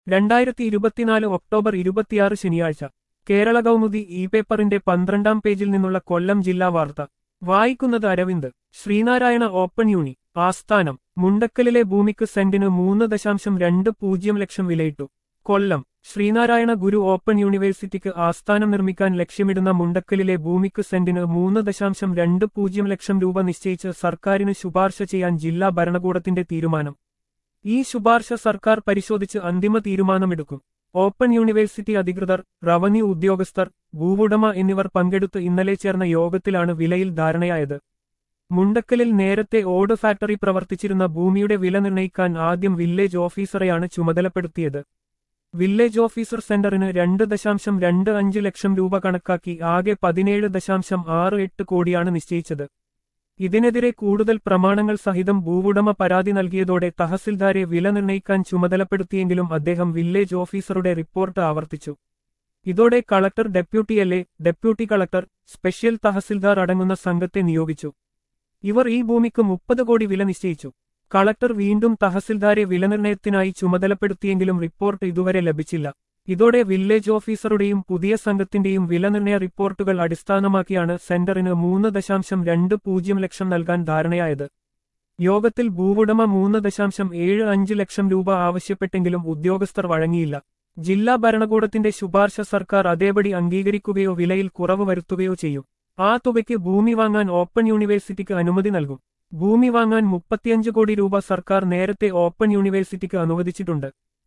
രണ്ടായിരത്തി ഇരുപത്തിനാല് ഒക്ടോബർ ഇരുപത്തിയാറ് ശനിയാഴ്ച കേരള കൗമുദി ഇ പേപ്പറിന്റെ പന്ത്രണ്ടാം പേജിൽ നിന്നുള്ള കൊല്ലം ജില്ലാ വാർത്ത വായിക്കുന്നത് അരവിന്ദ് ശ്രീനാരായണ ഓപ്പൺ യൂണി ആസ്ഥാനം മുണ്ടക്കലിലെ ഭൂമിക്ക് സെന്റിന് മൂന്ന് ദശാംശം രണ്ട് പൂജ്യം ലക്ഷം വിലയിട്ടു കൊല്ലം ശ്രീനാരായണ ഗുരു ഓപ്പൺ യൂണിവേഴ്സിറ്റിക്ക് ആസ്ഥാനം നിർമ്മിക്കാൻ ലക്ഷ്യമിടുന്ന മുണ്ടക്കലിലെ ഭൂമിക്ക് സെന്റിന് മൂന്ന് ദശാംശം രണ്ട് പൂജ്യം ലക്ഷം രൂപ നിശ്ചയിച്ച് സർക്കാരിന് ശുപാർശ ചെയ്യാൻ ജില്ലാ ഭരണകൂടത്തിന്റെ തീരുമാനം ഈ ശുപാർശ സർക്കാർ പരിശോധിച്ച് അന്തിമ തീരുമാനമെടുക്കും ഓപ്പൺ യൂണിവേഴ്സിറ്റി അധികൃതർ റവന്യൂ ഉദ്യോഗസ്ഥർ ഭൂവുടമ എന്നിവർ പങ്കെടുത്ത് ഇന്നലെ ചേർന്ന യോഗത്തിലാണ് വിലയിൽ ധാരണയായത് മുണ്ടക്കലിൽ നേരത്തെ ഓട് ഫാക്ടറി പ്രവർത്തിച്ചിരുന്ന ഭൂമിയുടെ വില നിർണ്ണയിക്കാൻ ആദ്യം വില്ലേജ് ഓഫീസറെയാണ് ചുമതലപ്പെടുത്തിയത് വില്ലേജ് ഓഫീസർ സെന്ററിന് രണ്ട് ദശാംശം രണ്ട് അഞ്ച് ലക്ഷം രൂപ കണക്കാക്കി ആകെ പതിനേഴ് ദശാംശം ആറ് എട്ട് കോടിയാണ് നിശ്ചയിച്ചത് ഇതിനെതിരെ കൂടുതൽ പ്രമാണങ്ങൾ സഹിതം ഭൂവുടമ പരാതി നൽകിയതോടെ തഹസിൽദാരെ വില നിർണ്ണയിക്കാൻ ചുമതലപ്പെടുത്തിയെങ്കിലും അദ്ദേഹം വില്ലേജ് ഓഫീസറുടെ റിപ്പോർട്ട് ആവർത്തിച്ചു ഇതോടെ collector deputy L A deputy collector special tahsildar അടങ്ങുന്ന സംഘത്തെ നിയോഗിച്ചു ഇവർ ഈ ഭൂമിക്ക് മുപ്പത് കോടി വില നിശ്ചയിച്ചു കളക്ടർ വീണ്ടും തഹസിൽദാരെ വിലനിർണ്ണയത്തിനായി ചുമതലപ്പെടുത്തിയെങ്കിലും റിപ്പോർട്ട് ഇതുവരെ ലഭിച്ചില്ല ഇതോടെ വില്ലേജ് ഓഫീസറുടെയും പുതിയ സംഘത്തിന്റെയും വിലനിർണ്ണയ റിപ്പോർട്ടുകൾ അടിസ്ഥാനമാക്കിയാണ് സെന്ററിന് മൂന്ന് ദശാംശം രണ്ട് പൂജ്യം ലക്ഷം നൽകാൻ ധാരണയായത് യോഗത്തിൽ ഭൂവുടമ മൂന്ന് ദശാംശം ഏഴ് അഞ്ച് ലക്ഷം രൂപ ആവശ്യപ്പെട്ടെങ്കിലും ഉദ്യോഗസ്ഥർ വഴങ്ങിയില്ല ജില്ലാ ഭരണകൂടത്തിന്റെ ശുപാർശ സർക്കാർ അതേപടി അംഗീകരിക്കുകയോ വിലയിൽ കുറവ് വരുത്തുകയോ ചെയ്യും ആ തുകയ്ക്ക് ഭൂമി വാങ്ങാൻ ഓപ്പൺ യൂണിവേഴ്സിറ്റിക്ക് അനുമതി നൽകും ഭൂമി വാങ്ങാൻ മുപ്പത്തിയഞ്ച് കോടി രൂപ സർക്കാർ നേരത്തെ ഓപ്പൺ യൂണിവേഴ്സിറ്റിക്ക് അനുവദിച്ചിട്ടുണ്ട്